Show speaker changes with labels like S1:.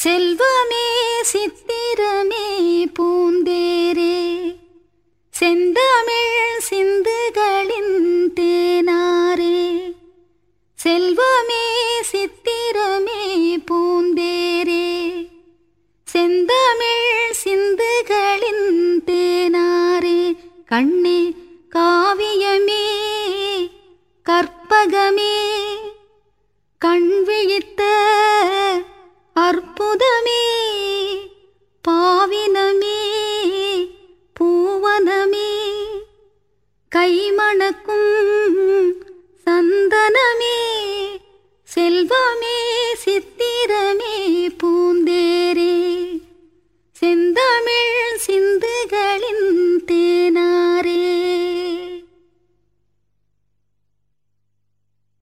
S1: செல்வமே சித்திரமே பூந்தேரே செந்தமிழ் சிந்துகளின் தேனாரே செல்வமே சித்திரமே பூந்தேரே செந்தமிழ் சிந்துகளின் தேனாரே கண்ணே காவியமே கற்பகமே கண் விழித்த அற்புதமே பாவினமே பூவனமே கைமணக்கும் சந்தனமே செல்வமே